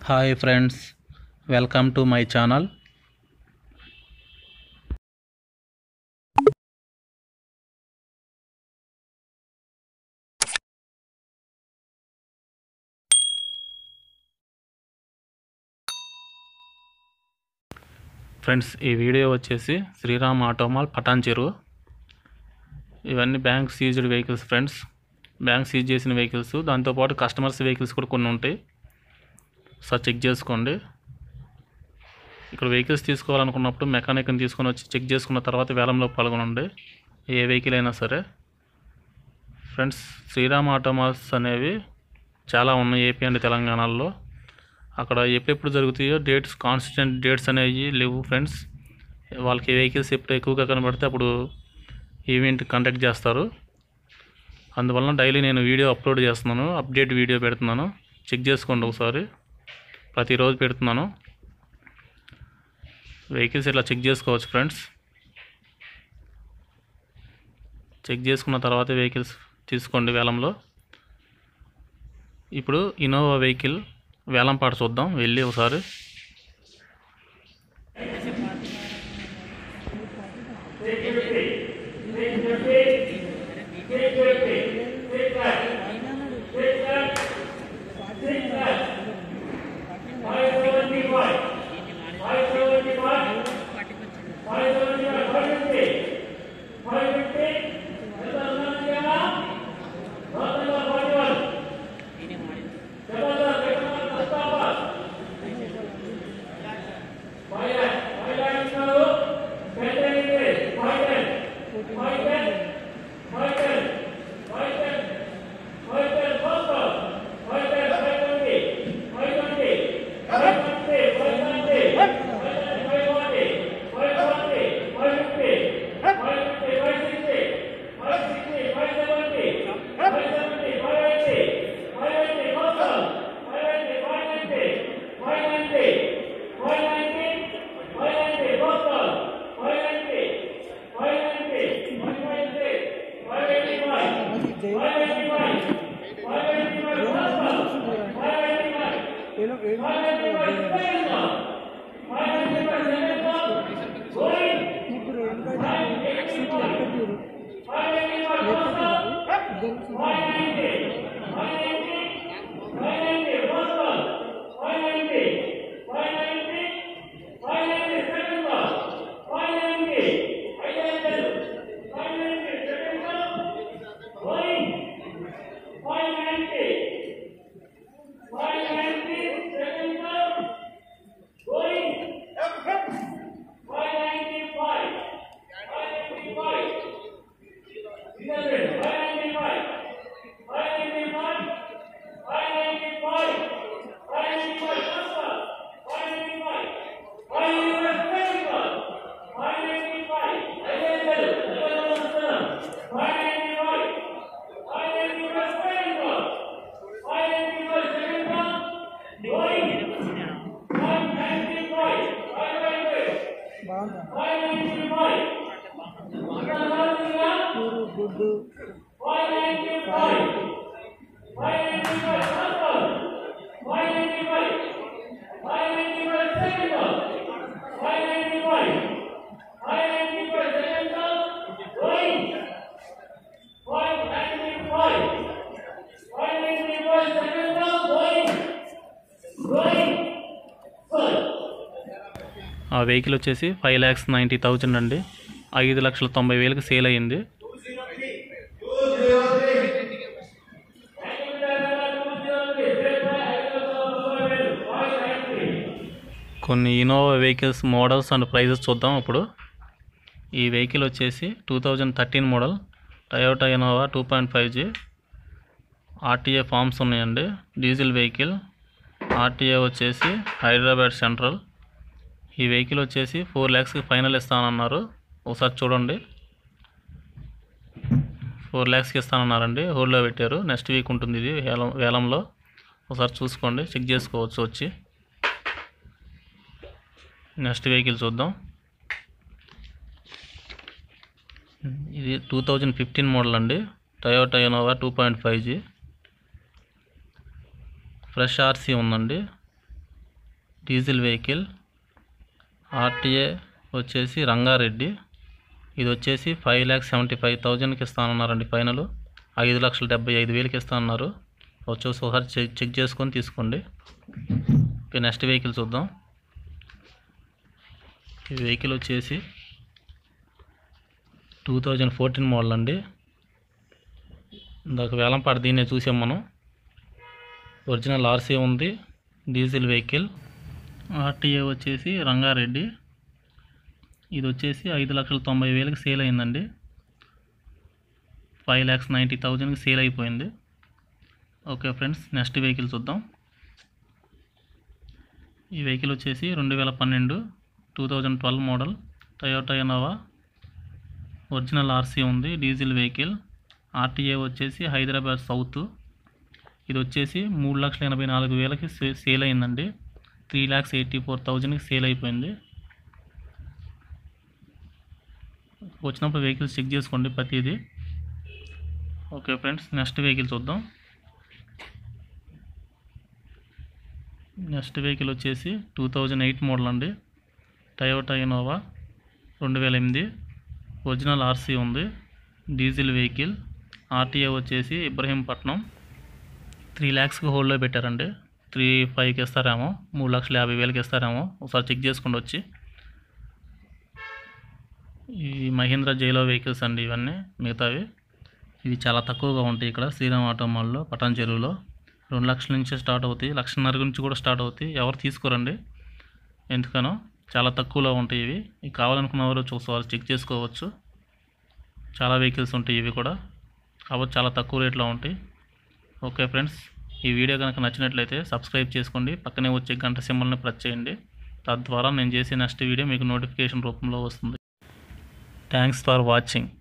hi friends welcome to my channel friends ఈ video వచ్చేసి Shriram Automall Patancheru ఇవన్నీ bank seized vehicles friends bank seize చేసిన vehicles దాంతోపాటు customers vehicles కూడా కొన్ని ఉంటాయి సార్ చెక్ చేసుకోండి ఇక్కడ వెహికల్స్ తీసుకోవాలనుకున్నప్పుడు మెకానిక్ని తీసుకొని వచ్చి చెక్ చేసుకున్న తర్వాత వేలంలో పాల్గొనండి ఏ వెహికల్ అయినా సరే ఫ్రెండ్స్ శ్రీరామ్ ఆటోమాల్స్ అనేవి చాలా ఉన్నాయి ఏపీ అండ్ తెలంగాణలో అక్కడ ఎప్పుడెప్పుడు జరుగుతాయో డేట్స్ కాన్స్టెంట్ డేట్స్ అనేవి లేవు ఫ్రెండ్స్ వాళ్ళకి వెహికల్స్ ఎప్పుడు ఎక్కువగా కనబడితే అప్పుడు ఈవెంట్ కండక్ట్ చేస్తారు అందువలన డైలీ నేను వీడియో అప్లోడ్ చేస్తున్నాను అప్డేట్ వీడియో పెడుతున్నాను చెక్ చేసుకోండి ఒకసారి ప్రతిరోజు పెడుతున్నాను వెహికల్స్ ఇట్లా చెక్ చేసుకోవచ్చు ఫ్రెండ్స్ చెక్ చేసుకున్న తర్వాత వెహికల్స్ తీసుకోండి వేలంలో ఇప్పుడు ఇన్నోవా వెహికల్ వేలం పాట చూద్దాం వెళ్ళి ఒకసారి గుడ్డు ఆ వెహికల్ వచ్చేసి ఫైవ్ ల్యాక్స్ నైంటీ థౌజండ్ అండి ఐదు లక్షల తొంభై వేలకు సేల్ అయ్యింది కొన్ని Innova vehicles models and prices చూద్దాం ఇప్పుడు ఈ వెహికల్ వచ్చేసి two thousand thirteen model Toyota Innova two point five G RTA forms ఉన్నాయండి డీజిల్ వెహికల్ ఆర్టీఏ వచ్చేసి హైదరాబాద్ సెంట్రల్ ఈ వెహికల్ వచ్చేసి ఫోర్ ల్యాక్స్కి ఫైనల్ ఇస్తానన్నారు ఒకసారి చూడండి ఫోర్ ల్యాక్స్కి ఇస్తానన్నారండి హోల్డ్లో పెట్టారు నెక్స్ట్ వీక్ ఉంటుంది ఇది వేలం వేలంలో ఒకసారి చూసుకోండి చెక్ చేసుకోవచ్చు వచ్చి నెక్స్ట్ వెహికల్ చూద్దాం ఇది టూ థౌజండ్ ఫిఫ్టీన్ మోడల్ అండి Toyota Innova two point five G fresh RC ఉందండి డీజిల్ వెహికల్ ఆర్టీఏ వచ్చేసి రంగారెడ్డి ఇది వచ్చేసి ఫైవ్ ల్యాక్స్ సెవెంటీ ఫైవ్ థౌజండ్కి ఇస్తానన్నారండి ఫైనల్ ఐదు లక్షల డెబ్బై ఐదు వేలకి ఇస్తానన్నారు వచ్చేసి ఒకసారి చెక్ చెక్ చేసుకొని తీసుకోండి ఇక నెక్స్ట్ వెహికల్ చూద్దాం ఈ వెహికల్ వచ్చేసి టూ థౌజండ్ ఫోర్టీన్ మోడల్ అండి ఇందాక వేలంపాట దీన్నే చూసాం మనం ఒరిజినల్ ఆర్సీ ఉంది డీజిల్ వెహికల్ ఆర్టీఏ వచ్చేసి రంగారెడ్డి ఇది వచ్చేసి ఐదు లక్షల తొంభై వేలకు సేల్ అయిందండి ఫైవ్ ల్యాక్స్ నైంటీ థౌజండ్కి సేల్ అయిపోయింది ఓకే ఫ్రెండ్స్ నెక్స్ట్ వెహికల్ చూద్దాం ఈ వెహికల్ వచ్చేసి రెండు వేల పన్నెండు two thousand twelve model Toyota Innova original RC ఉంది డీజిల్ వెహికల్ ఆర్టీఏ వచ్చేసి హైదరాబాద్ సౌత్ ఇది వచ్చేసి మూడు లక్షల ఎనభై నాలుగు వేలకి సే- సేల్ అయిందండి త్రీ ల్యాక్స్ ఎయిటీ ఫోర్ థౌజండ్కి సేల్ అయిపోయింది వచ్చినప్పుడు వెహికల్స్ చెక్ చేసుకోండి ప్రతిదీ ఓకే ఫ్రెండ్స్ నెక్స్ట్ వెహికల్ చూద్దాం నెక్స్ట్ వెహికల్ వచ్చేసి టూ థౌజండ్ ఎయిట్ మోడల్ అండి టయోటా ఇనోవా రెండు వేల ఎనిమిది ఒరిజినల్ ఆర్సీ ఉంది డీజిల్ వెహికల్ ఆర్టీఏ వచ్చేసి ఇబ్రహీంపట్నం త్రీ ల్యాక్స్కి హోల్డ్లో పెట్టారండి త్రీ ఫైవ్కి ఇస్తారేమో మూడు లక్షల యాభై వేలకి ఇస్తారేమో ఒకసారి చెక్ చేసుకోండి వచ్చి ఈ మహీంద్రా జైలో వెహికల్స్ అండి ఇవన్నీ మిగతావి ఇవి చాలా తక్కువగా ఉంటాయి ఇక్కడ శ్రీరామ్ ఆటో మాల్లో పటాన్ చెరువులో రెండు లక్షల నుంచి స్టార్ట్ అవుతాయి లక్షన్నర నుంచి కూడా స్టార్ట్ అవుతాయి ఎవరు తీసుకోరండి ఎందుకనో చాలా తక్కువలో ఉంటాయి ఇవి ఇవి కావాలనుకున్న వారు ఒకసారి చెక్ చేసుకోవచ్చు చాలా వెహికల్స్ ఉంటాయి ఇవి కూడా కాబట్టి చాలా తక్కువ రేట్లో ఉంటాయి ఓకే ఫ్రెండ్స్ ఈ వీడియో కనుక నచ్చినట్లయితే సబ్స్క్రైబ్ చేసుకోండి పక్కనే వచ్చే గంట సింబల్ని ప్రెస్ చేయండి తద్వారా నేను చేసే నెక్స్ట్ వీడియో మీకు నోటిఫికేషన్ రూపంలో వస్తుంది థ్యాంక్స్ ఫర్ వాచింగ్